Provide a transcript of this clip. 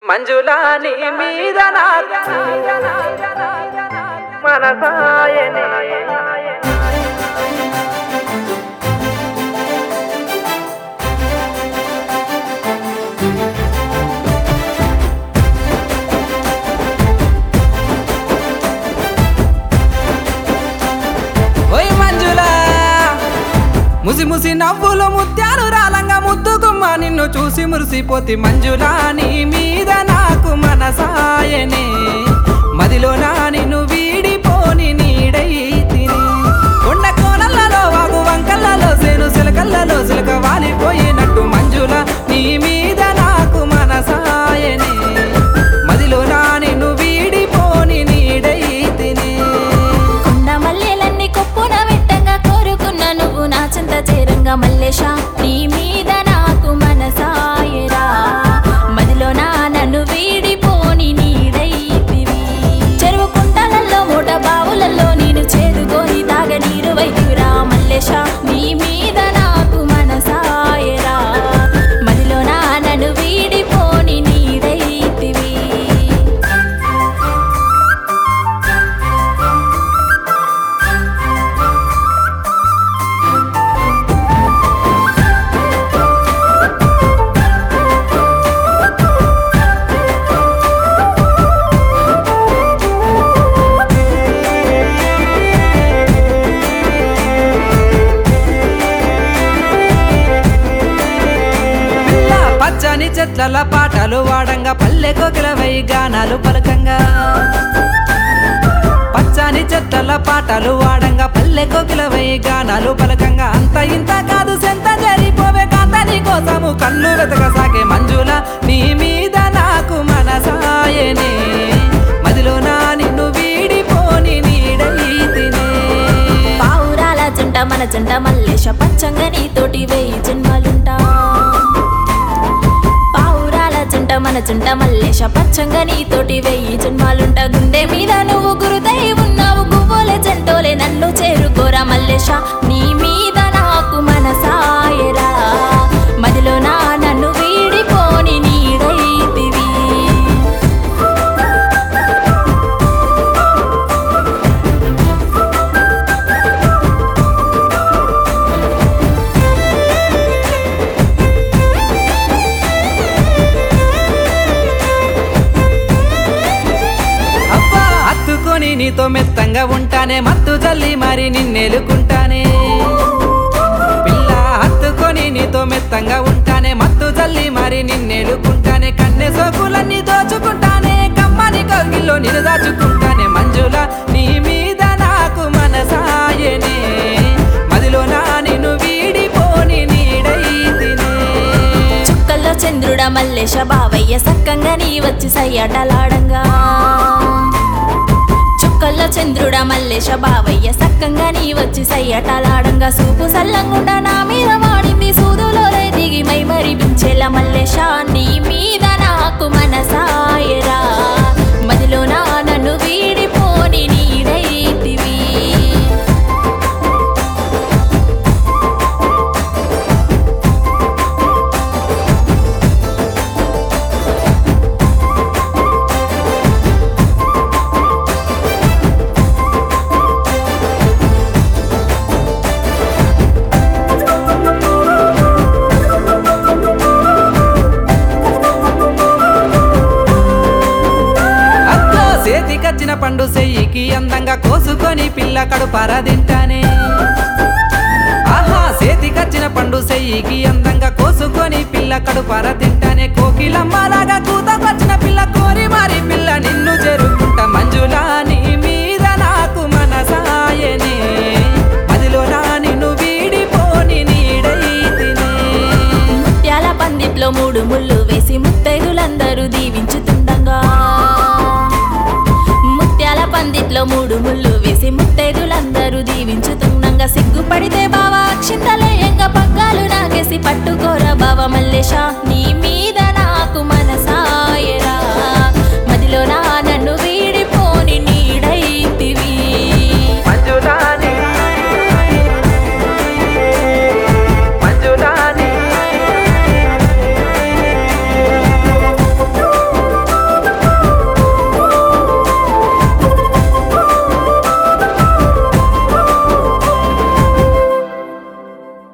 మంజులా నీ మీద నాకు మనసాయనే ఓయ్ మంజులా ముసి ముసి నవ్వులు ముత్యాలు రాలంగా ముద్దుగుమ్మ నిన్ను చూసి మురిసిపోతి మంజులా నీ మీద నాకు మనసాయనే మదిలో నా నిన్ను వీడిపోని నీడై తిని కొండ కోనలలో వాగు వంకలలో సేను సిలకల్లలో సిలక వాలిపోయినట్టు మంజుల నీ మీద నాకు మనసాయనే మదిలో నా నిన్ను వీడిపోని నీడై తిని కొండ మల్లెలన్నీ కొప్పున వెట్టంగా కోరుకున్న నువ్వు నా చింత చేరంగా మల్లేష నీ మీద నాకు మనసాయరా మదిలో నా నన్ను వీడిపోని నీడైతివి చెరువు కుంటలలో మూట బావులలో నేను చేదుకొని తాగ నీరు వైద్యురా మల్లేష నీ మీద నాకు మనసాయరా మదిలో నా నన్ను వీడిపోని నీడైతివి పిల్ల పచ్చని చెట్ల పాటలు వాడంగా పల్లె కోకిలవై గానాలు పలకంగా పచ్చని చెట్ల పాటలు వాడంగా పల్లె కోకిలవై గానాలు పలకంగా అంత ఇంత కాదు సెంత జరిపోవే కాంతని కోసము కన్ను వెతక సాగే మంజుల నీ మీద నాకు మనసాయనే మదిలో నా నిన్ను వీడిపోని నీడై తినే పావురాల జంట మన జంట మల్లేశ పచ్చంగా నీతోటి వెయ్యి జన్మలుంటా పావురాల జంట మన జంట మల్లేశ పచ్చంగా నీతోటి వెయ్యి జన్మాలుంటా గుండె మీద నువ్వు గురుదై ఉన్నావు గువ్వోలే జంటోలే నన్ను చేరుకోరా మల్లేశ నీ మీద నాకు మనసాయరా మదిలో నా నన్ను వీడిపోని నీడైతివి అబ్బా హత్తుకొని నీతో మెత్తంగా ఉంటానే మత్తు జల్లి మరి నిన్నెలుకుంటానే పిల్ల హత్తుకొని నీతో మెత్తంగా ఉంటానే మత్తు జల్లి మరి నిన్నెలుకుంటానే కన్నె సోకులన్నీ దోచుకుంటానే కమ్మని కౌగిల్లో నిన్ను దాచుకుంటానే మంజుల నీ మీద నాకు మనసాయనే మదిలో నా నిన్ను వీడిపోని నీడై తినే చుక్కల్లో చంద్రుడ మల్లేశ బావయ్య సక్కంగా నీ వచ్చి సయ్యాటలాడంగా చుక్కల్లో చంద్రుడ మల్లేశ బావయ్య సక్కంగా నీ వచ్చి సయ్యాటలాడంగా సూపు సల్లంగుండా నా మీద వాడింది సూదులో దిగి మై మరిపించేలా మల్లేశ నీ మీద నాకు మనసాయరా మదిలో నా నన్ను వీడిపోని నీడైతివి అత్తో చేతికచ్చిన పండు సెయ్యికి అందంగా కోసుకొని పిల్ల కడుపారా తింటానే ఆహా చేతికచ్చిన పండు సెయ్యికి అందంగా కోసుకొని పిల్ల కడుపారా తింటానే కోకిలమ్మలాగా కూతకొచ్చిన పిల్ల కోరి మారి పిల్ల నిన్ను జరుపుకుంటా మంజులా నీ మీద నాకు మనసాయనే మదిలో నా నిన్ను వీడిపోని నీడై తినే ముత్యాల పందిట్లో మూడు ముళ్ళు వేసి ముత్తైదులందరూ దీవించుతుండగా ముత్యాల పందిట్లో మూడు ముళ్ళు వేసి ముత్తైదులందరూ దీవించుతుండగా సిగ్గుపడితే బావా అక్షింతలేయంగా పగ్గాలు నాగేసి పట్టుకోరా బావ మల్లేశ నీ మీద